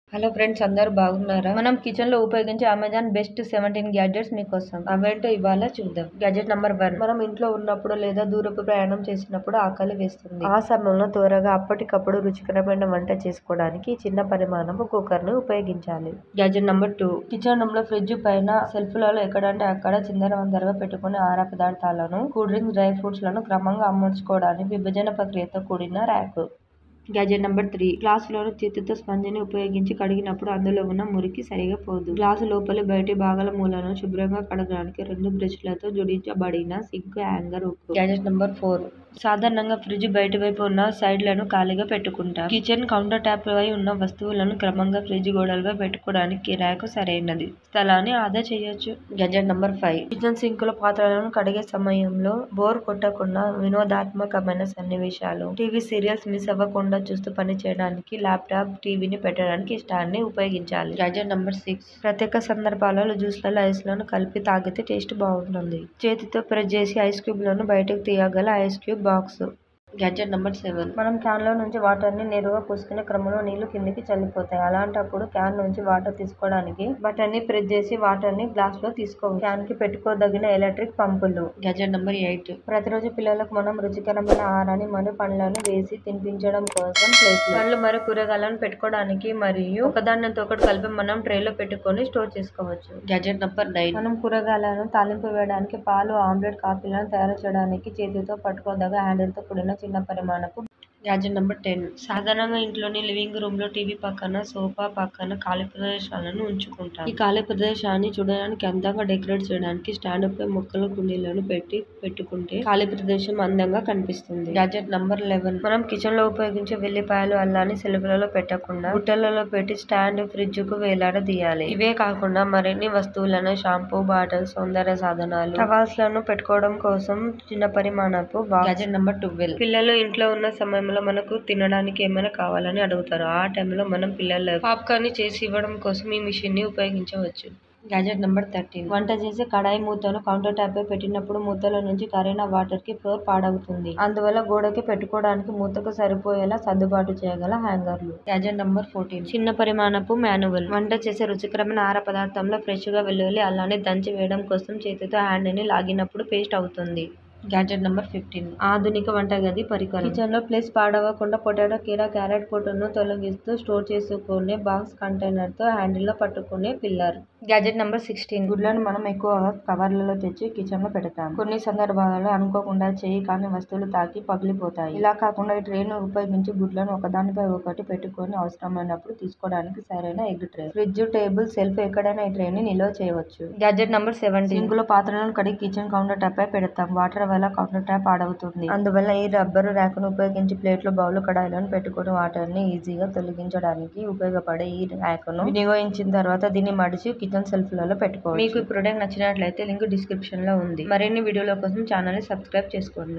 hello friends అందరూ బాగున్నారా మనం కిచెన్ లో ఉపయోగించే అమెజాన్ బెస్ట్ సెవెంటీన్ గ్యాడ్జెట్స్ మీకోసం అవేంటో ఇవాళ చూద్దాం గ్యాడ్జెట్ నంబర్ వన్ మనం ఇంట్లో ఉన్నప్పుడు లేదా దూరపు ప్రయాణం చేసినప్పుడు ఆకలి వేస్తుంది ఆ సమయంలో త్వరగా అప్పటికప్పుడు రుచికరమైన వంట చేసుకోవడానికి చిన్న పరిమాణపు కుక్కర్ ను ఉపయోగించాలి gadget number two kitchen room లో ఫ్రిడ్జ్ పైన సెల్ఫ్ లలో ఎక్కడంటే అక్కడ చిందర వందరగా పెట్టుకుని ఆహార పదార్థాలను కూల్ డ్రింక్స్ డ్రై ఫ్రూట్స్ లను క్రమంగా అమర్చుకోవడానికి విభజన ప్రక్రియతో కూడిన ర్యాక్ గ్యాజెట్ నెంబర్ త్రీ గ్లాసులోని చేతితో స్పంజిని ఉపయోగించి కడిగినప్పుడు అందులో ఉన్న మురికి సరిగా పోదు గ్లాసు లోపలి బయటి భాగాల మూలను శుభ్రంగా కడగడానికి రెండు బ్రష్లతో జోడించబడిన సింక్ హ్యాంగర్ ఉక్కు గ్యాజెట్ నెంబర్ ఫోర్ సాధారణంగా ఫ్రిడ్జ్ బయట వైపు ఉన్న సైడ్లను ఖాళీగా పెట్టుకుంటాం కిచెన్ కౌంటర్ టాప్ పై ఉన్న వస్తువులను క్రమంగా ఫ్రిడ్జ్ గోడలపై పెట్టుకోవడానికి ర్యాక్ సరైనది స్థలాన్ని ఆదా చేయొచ్చు gadget number five kitchen sink లో పాత్రలను కడిగే సమయంలో బోర్ కొట్టకుండా వినోదాత్మకమైన సన్నివేశాలు టీవీ సీరియల్స్ మిస్ అవ్వకుండా చూస్తూ పని చేయడానికి ల్యాప్టాప్ టీవీని పెట్టడానికి స్టాండ్ ని ఉపయోగించాలి గ్యాజెట్ నంబర్ సిక్స్ ప్రత్యేక సందర్భాలలో జ్యూస్లలో ఐస్ లను కలిపి తాగితే టేస్ట్ బాగుంటుంది చేతితో ప్రెస్ చేసి ఐస్ క్యూబ్ లను బయటకు తీయగల ice cube box gadget number seven మనం క్యాన్ లో నుంచి వాటర్ ని నేరుగా పూసుకునే క్రమంలో నీళ్లు కిందికి చల్లిపోతాయి అలాంటప్పుడు క్యాన్ నుంచి వాటర్ తీసుకోవడానికి బటన్ ని ప్రెస్ చేసి వాటర్ ని గ్లాస్ లో తీసుకోవచ్చు క్యాన్ కి పెట్టుకోదగిన ఎలక్ట్రిక్ పంపులు గ్యాడ్జెట్ నెంబర్ ఎయిట్ ప్రతిరోజు పిల్లలకు మనం రుచికరమైన ఆహారాన్ని మరియు పండ్లను వేసి తినిపించడం కోసం ప్లేట్ పండ్లు మరియు కూరగాయలను పెట్టుకోవడానికి మరియు ఒకదానితో ఒకటి కలిపి మనం ట్రే లో పెట్టుకొని స్టోర్ చేసుకోవచ్చు గ్యాడ్జెట్ నెంబర్ నైన్ మనం కూరగాయలను తాలింపు వేయడానికి పాలు ఆమ్లెట్ కాఫీలను తయారు చేయడానికి చేతితో పట్టుకోదగ హ్యాండిల్ తో కూడిన చిన్న పరిమాణపు గ్యాడ్జెట్ నెంబర్ టెన్ సాధారణంగా ఇంట్లోని లివింగ్ రూమ్ లో టీవీ పక్కన సోఫా పక్కన ఖాళీ ప్రదేశాలను ఉంచుకుంటాం ఈ ఖాళీ ప్రదేశాన్ని చూడడానికి అందంగా డెకరేట్ చేయడానికి స్టాండ్ పై మొక్కల కుండీలను పెట్టి పెట్టుకుంటే ఖాళీ ప్రదేశం అందంగా కనిపిస్తుంది గ్యాడ్జెట్ నంబర్ లెవెన్ మనం కిచెన్ లో ఉపయోగించే వెల్లిపాయలు అల్లాన్ని సెల్ఫ్లలో పెట్టకుండా బుట్టలలో పెట్టి స్టాండ్ ఫ్రిడ్జ్ కు వేలాడదీయాలి ఇవే కాకుండా మరిన్ని వస్తువులను షాంపూ బాటిల్స్ సౌందర్య సాధనాలు టవాల్స్ లను పెట్టుకోవడం కోసం చిన్న పరిమాణపు గ్యాడ్జెట్ నెంబర్ ట్వెల్వ్ పిల్లలు ఇంట్లో ఉన్న సమయంలో మనకు తినడానికి ఏమైనా కావాలని అడుగుతారు ఆ టైంలో మనం పిల్లలకు పాప్కార్న్ ని చేసి ఇవ్వడం కోసం ఈ మిషన్ ని ఉపయోగించవచ్చు గ్యాజెట్ నెంబర్ థర్టీన్ వంట చేసే కడాయి మూతను కౌంటర్ టాప్ పై పెట్టినప్పుడు మూతల నుంచి కారిన వాటర్ కి ఫ్లోర్ పాడవుతుంది అందువల్ల గోడకి పెట్టుకోవడానికి మూతకు సరిపోయేలా సర్దుబాటు చేయగల హ్యాంగర్లు గ్యాజెట్ నెంబర్ ఫోర్టీన్ చిన్న పరిమాణపు మాన్యువల్ వంట చేసే రుచికరమైన ఆహార పదార్థంలో ఫ్రెష్ గా వెల్లుల్లి అల్లాన్ని దంచి వేయడం కోసం చేతితో హ్యాండ్ ని లాగినప్పుడు పేస్ట్ అవుతుంది గ్యాడ్జెట్ నెంబర్ ఫిఫ్టీన్ ఆధునిక వంటగది పరికరం కిచెన్ లో ప్లేస్ పాడవకుండా పొటాటో కీర క్యారెట్ పొట్టును తొలగిస్తూ స్టోర్ చేసుకునే బాక్స్ కంటైనర్ తో హ్యాండిల్ లో పట్టుకునే పిల్లర్ గ్యాడ్జెట్ నెంబర్ సిక్స్టీన్ గుడ్లను మనం ఎక్కువగా కవర్లలో తెచ్చి కిచెన్ లో పెడతాం కొన్ని సందర్భాలలో అనుకోకుండా చేయి కాని వస్తువులు తాకి పగిలిపోతాయి ఇలా కాకుండా ఈ ట్రే ను ఉపయోగించి గుడ్లను ఒకదానిపై ఒకటి పెట్టుకొని అవసరమైనప్పుడు తీసుకోవడానికి సరైన egg tray fridge table shelf ఎక్కడైనా ఈ ట్రే ని నిల్వ చేయవచ్చు గ్యాడ్జెట్ నెంబర్ సెవెంటీన్ సింక్ లో పాత్రలను కడిగి కిచెన్ కౌంటర్ టాప్ పై పెడతాం వాటర్ వల్ల కౌంటర్ టాప్ పాడవుతుంది అందువల్ల ఈ రబ్బరు ర్యాక్ ను ఉపయోగించి ప్లేట్లు బౌల్ కడాయిలను పెట్టుకుని వాటర్ ని ఈజీగా తొలగించడానికి ఉపయోగపడే ఈ ర్యాక్ ను వినియోగించిన తర్వాత దీన్ని మడిచి కిచెన్ సెల్ఫ్ లలో పెట్టుకోవచ్చు మీకు ఈ ప్రొడక్ట్ నచ్చినట్లయితే లింక్ డిస్క్రిప్షన్ లో ఉంది మరిన్ని వీడియోల కోసం ఛానల్ ని సబ్స్క్రైబ్ చేసుకోండి